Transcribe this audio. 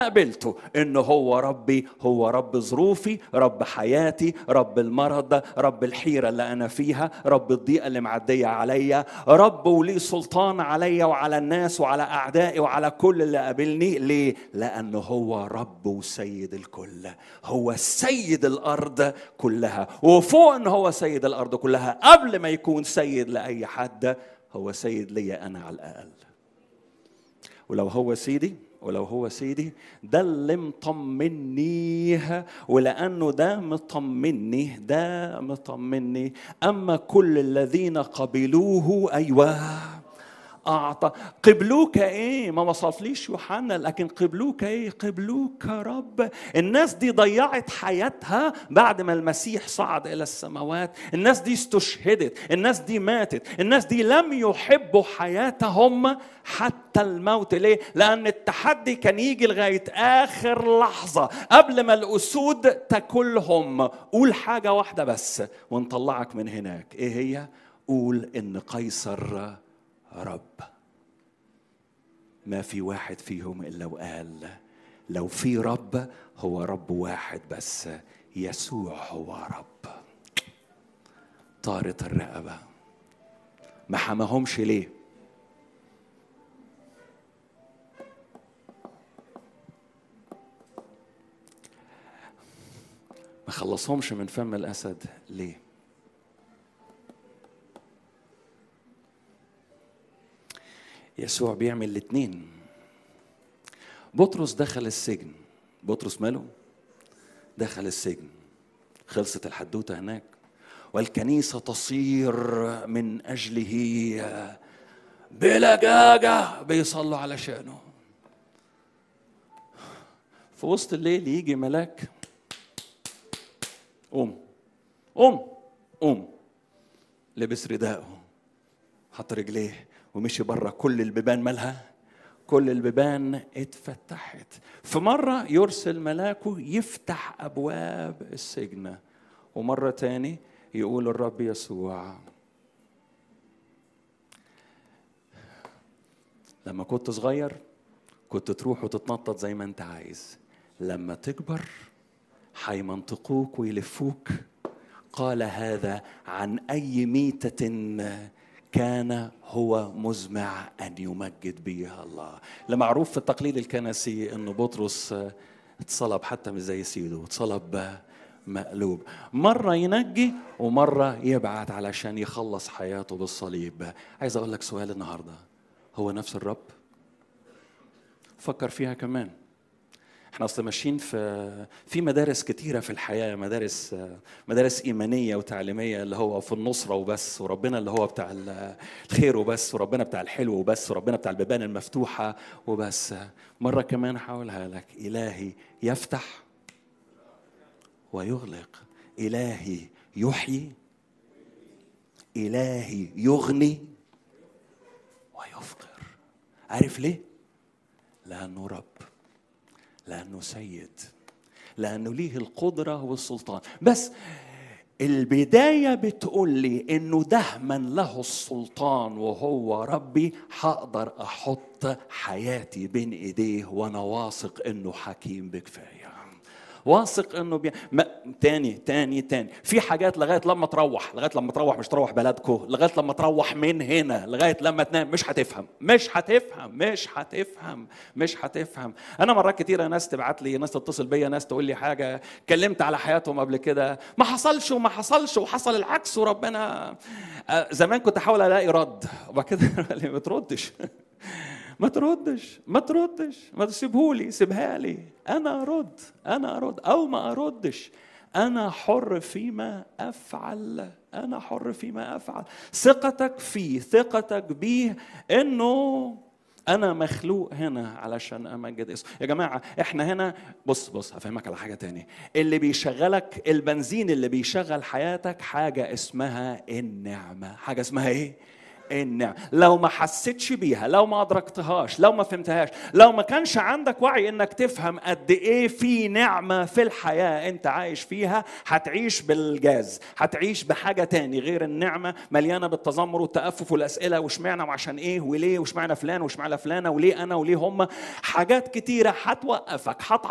قابلته ان هو ربي هو رب ظروفي رب حياتي رب المرض رب الحيره اللي انا فيها رب الضيقه اللي معديه عليا رب وليه سلطان عليا وعلى الناس وعلى اعدائي وعلى كل اللي قابلني ليه لانه هو رب وسيد الكل هو سيد الارض كلها وفوق ان هو سيد الارض كلها قبل ما يكون سيد لاي حد هو سيد ليا انا على الاقل ولو هو سيدي ولو هو سيدي ده اللي مطمني ولانه ده مطمني ده مطمني اما كل الذين قبلوه ايوه أعطى قبلوك إيه ما وصفليش يوحنا لكن قبلوك إيه قبلوك رب الناس دي ضيعت حياتها بعد ما المسيح صعد إلى السماوات الناس دي استشهدت الناس دي ماتت الناس دي لم يحبوا حياتهم حتى الموت ليه لأن التحدي كان يجي لغاية آخر لحظة قبل ما الأسود تاكلهم قول حاجة واحدة بس ونطلعك من هناك إيه هي قول إن قيصر رب ما في واحد فيهم الا وقال لو في رب هو رب واحد بس يسوع هو رب طارت الرقبه ما حماهمش ليه ما خلصهمش من فم الاسد ليه يسوع بيعمل الاتنين بطرس دخل السجن بطرس ماله دخل السجن خلصت الحدوتة هناك والكنيسة تصير من أجله بلجاجة بيصلوا على شأنه في وسط الليل يجي ملاك قوم قوم قوم لبس رداءه حط رجليه ومشي بره كل البيبان مالها كل البيبان اتفتحت في مرة يرسل ملاكه يفتح أبواب السجن ومرة تاني يقول الرب يسوع لما كنت صغير كنت تروح وتتنطط زي ما انت عايز لما تكبر هيمنطقوك ويلفوك قال هذا عن أي ميتة كان هو مزمع ان يمجد بها الله لمعروف في التقليد الكنسي ان بطرس اتصلب حتى مش زي سيده اتصلب مقلوب مرة ينجي ومرة يبعت علشان يخلص حياته بالصليب عايز أقول لك سؤال النهاردة هو نفس الرب فكر فيها كمان احنا اصل ماشيين في في مدارس كتيره في الحياه مدارس مدارس ايمانيه وتعليميه اللي هو في النصره وبس وربنا اللي هو بتاع الخير وبس وربنا بتاع الحلو وبس وربنا بتاع البيبان المفتوحه وبس مره كمان هقولها لك الهي يفتح ويغلق الهي يحيي الهي يغني ويفقر عارف ليه لانه رب لانه سيد لانه ليه القدره والسلطان بس البدايه بتقول لي انه ده من له السلطان وهو ربي هقدر احط حياتي بين ايديه وانا واثق انه حكيم بكفايه واثق انه بي... ما... تاني تاني تاني في حاجات لغايه لما تروح لغايه لما تروح مش تروح بلدكو لغايه لما تروح من هنا لغايه لما تنام مش هتفهم مش هتفهم مش هتفهم مش هتفهم انا مرات كتيره ناس تبعت لي ناس تتصل بيا ناس تقول لي حاجه اتكلمت على حياتهم قبل كده ما حصلش وما حصلش وحصل العكس وربنا زمان كنت احاول الاقي رد وبعد كده ما تردش ما تردش ما تردش ما تسيبهولي سيبها لي انا ارد انا ارد او ما اردش انا حر فيما افعل انا حر فيما افعل ثقتك فيه ثقتك بيه انه انا مخلوق هنا علشان امجد اسمه يا جماعه احنا هنا بص بص هفهمك على حاجه تاني اللي بيشغلك البنزين اللي بيشغل حياتك حاجه اسمها النعمه حاجه اسمها ايه النعمة لو ما حسيتش بيها لو ما أدركتهاش لو ما فهمتهاش لو ما كانش عندك وعي إنك تفهم قد إيه في نعمة في الحياة أنت عايش فيها هتعيش بالجاز هتعيش بحاجة تاني غير النعمة مليانة بالتذمر والتأفف والأسئلة واشمعنى وعشان إيه وليه واشمعنى فلان واشمعنى فلانة وليه أنا وليه هم حاجات كتيرة هتوقفك